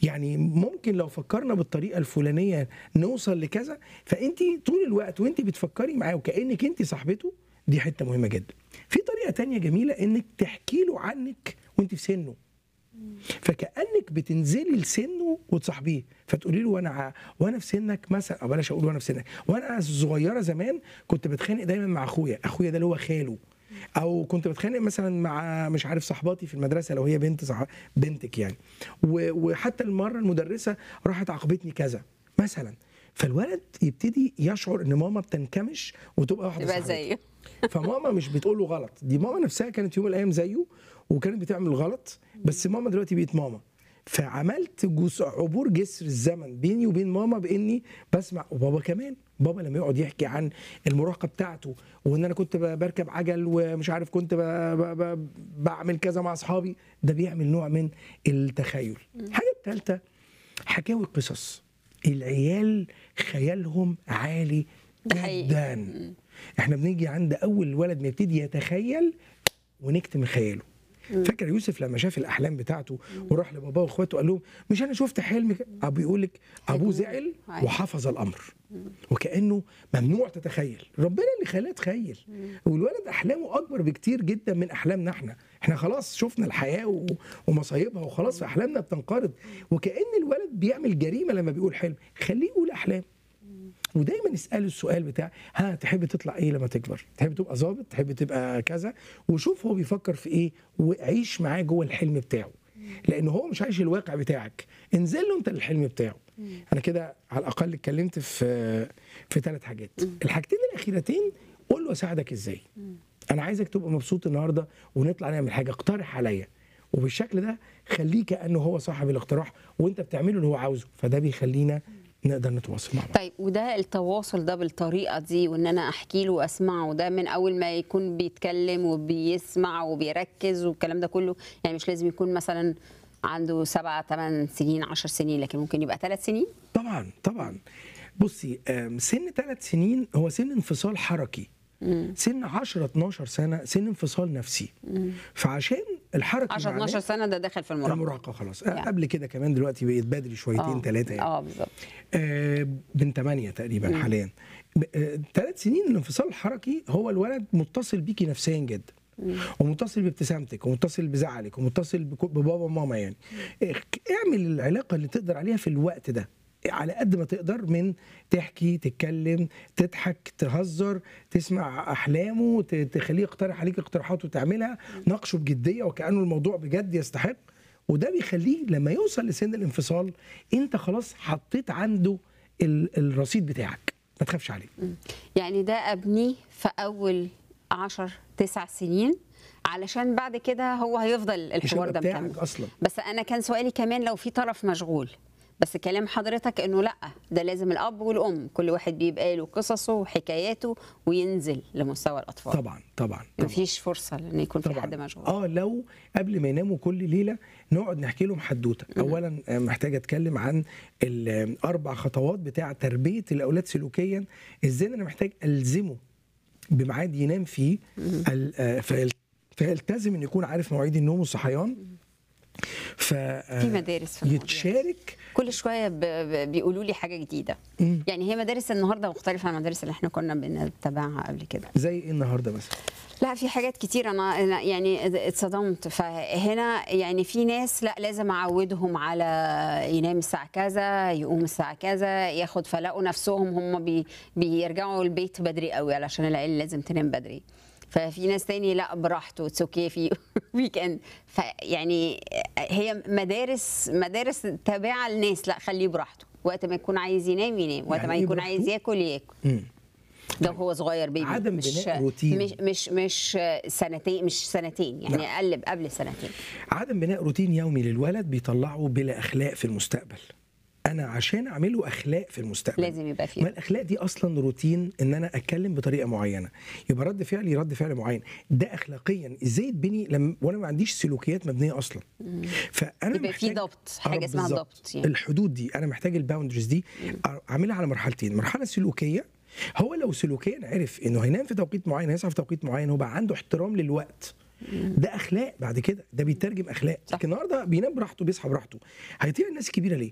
يعني ممكن لو فكرنا بالطريقه الفلانيه نوصل لكذا فانت طول الوقت وانت بتفكري معاه وكانك انت صاحبته دي حته مهمه جدا في طريقه تانية جميله انك تحكي له عنك وانت في سنه فكانك بتنزلي لسنه وتصاحبيه فتقولي له وانا ع- وانا في سنك مثلا او بلاش اقول وانا في سنك وانا صغيره زمان كنت بتخانق دايما مع اخويا اخويا ده اللي هو خاله او كنت بتخانق مثلا مع مش عارف صاحباتي في المدرسه لو هي بنت صح... بنتك يعني و... وحتى المره المدرسه راحت عاقبتني كذا مثلا فالولد يبتدي يشعر ان ماما بتنكمش وتبقى واحده يبقى صاحبته. زيه فماما مش بتقول له غلط دي ماما نفسها كانت يوم من الايام زيه وكانت بتعمل غلط بس ماما دلوقتي بقت ماما فعملت جس- عبور جسر الزمن بيني وبين ماما باني بسمع وبابا كمان بابا لما يقعد يحكي عن المراهقه بتاعته وان انا كنت ب- بركب عجل ومش عارف كنت ب... ب... ب... بعمل كذا مع اصحابي ده بيعمل نوع من التخيل الحاجه الثالثه حكاوي قصص العيال خيالهم عالي ده حقيقي. جدا احنا بنيجي عند اول ولد ما يبتدي يتخيل ونكتم خياله فاكر يوسف لما شاف الاحلام بتاعته وراح لباباه واخواته قال لهم مش انا شفت حلم ك-" ابو يقول لك ابوه زعل أيوة. وحفظ الامر وكانه ممنوع تتخيل ربنا اللي خلاه تخيل والولد احلامه اكبر بكتير جدا من احلامنا احنا احنا خلاص شفنا الحياه و- ومصايبها وخلاص فاحلامنا بتنقرض وكان الولد بيعمل جريمه لما بيقول حلم خليه يقول احلام ودايما اساله السؤال بتاع ها تحب تطلع ايه لما تكبر تحب تبقى ظابط تحب تبقى كذا وشوف هو بيفكر في ايه وعيش معاه جوه الحلم بتاعه لان هو مش عايش الواقع بتاعك انزل له انت الحلم بتاعه انا كده على الاقل اتكلمت في في ثلاث حاجات الحاجتين الاخيرتين قول له اساعدك ازاي انا عايزك تبقى مبسوط النهارده ونطلع نعمل حاجه اقترح عليا وبالشكل ده خليه كانه هو صاحب الاقتراح وانت بتعمله اللي هو عاوزه فده بيخلينا نقدر نتواصل مع بعض طيب وده التواصل ده بالطريقه دي وان انا احكي له واسمعه ده من اول ما يكون بيتكلم وبيسمع وبيركز والكلام ده كله يعني مش لازم يكون مثلا عنده سبع ثمان سنين عشر سنين لكن ممكن يبقى ثلاث سنين طبعا طبعا بصي آم، سن ثلاث سنين هو سن انفصال حركي سن 10 12 سنه سن انفصال نفسي فعشان الحركه 10 12 سنه ده داخل في المراهقه المراهقه خلاص يعني. قبل كده كمان دلوقتي بقيت بدري شويتين آه. ثلاثه يعني اه بالظبط آه، بنت 8 تقريبا حاليا ثلاث سنين الانفصال الحركي هو الولد متصل بيكي نفسيا جدا ومتصل بابتسامتك ومتصل بزعلك ومتصل بكو- ببابا وماما يعني إيه، اعمل العلاقه اللي تقدر عليها في الوقت ده على قد ما تقدر من تحكي تتكلم تضحك تهزر تسمع احلامه ت- تخليه يقترح عليك اقتراحات وتعملها ناقشه بجديه وكانه الموضوع بجد يستحق وده بيخليه لما يوصل لسن الانفصال انت خلاص حطيت عنده ال- الرصيد بتاعك ما تخافش عليه يعني ده ابنيه في اول 10 9 سنين علشان بعد كده هو هيفضل مش الحوار هيبقى ده بتاعك مكمل اصلا بس انا كان سؤالي كمان لو في طرف مشغول بس كلام حضرتك انه لا ده لازم الاب والام كل واحد بيبقى له قصصه وحكاياته وينزل لمستوى الاطفال طبعا طبعا طبعا مفيش فرصه ان يكون في طبعا حد مشغول اه لو قبل ما يناموا كل ليله نقعد نحكي لهم حدوته اولا آه، محتاج اتكلم عن الاربع خطوات بتاع تربيه الاولاد سلوكيا ازاي انا محتاج الزمه بميعاد ينام فيه ال- آه، فيل- فيلتزم ان يكون عارف مواعيد النوم والصحيان ف في مدارس في الموضوع. يتشارك كل شويه ب... ب... بيقولوا لي حاجه جديده مم. يعني هي مدارس النهارده مختلفه عن المدارس اللي احنا كنا بنتبعها قبل كده زي ايه النهارده مثلا لا في حاجات كتير انا أنا يعني اتصدمت فهنا يعني في ناس لا لازم اعودهم على ينام الساعه كذا يقوم الساعه كذا ياخد فلاقوا نفسهم هم بي بيرجعوا البيت بدري قوي علشان العيله لازم تنام بدري ففي ناس تاني لا براحته اتس اوكي في ويكند فيعني هي مدارس مدارس تابعه لناس لا خليه براحته وقت ما يكون عايز ينام ينام وقت يعني ما إيه يكون براحته؟ عايز ياكل ياكل مم. ده هو صغير بيبي عدم مش بناء روتين. مش مش مش سنتين مش سنتين يعني نعم. اقل قبل سنتين عدم بناء روتين يومي للولد بيطلعه بلا اخلاق في المستقبل انا عشان اعمله اخلاق في المستقبل لازم يبقى فيه ما الاخلاق دي اصلا روتين ان انا اتكلم بطريقه معينه يبقى رد فعلي رد فعل معين ده اخلاقيا ازاي يتبني لما وانا ما عنديش سلوكيات مبنيه اصلا فانا يبقى في محتاج- ضبط، آه، حاجة اسمها بالظبط. ضبط يعني. الحدود دي انا محتاج الباوندرز دي اعملها على مرحلتين مرحله سلوكيه هو لو سلوكيا عرف انه هينام في توقيت معين هيصحى في توقيت معين هو بقى عنده احترام للوقت ده اخلاق بعد كده ده بيترجم اخلاق صح. لكن النهارده بينام براحته بيصحى براحته هيطيع الناس الكبيره ليه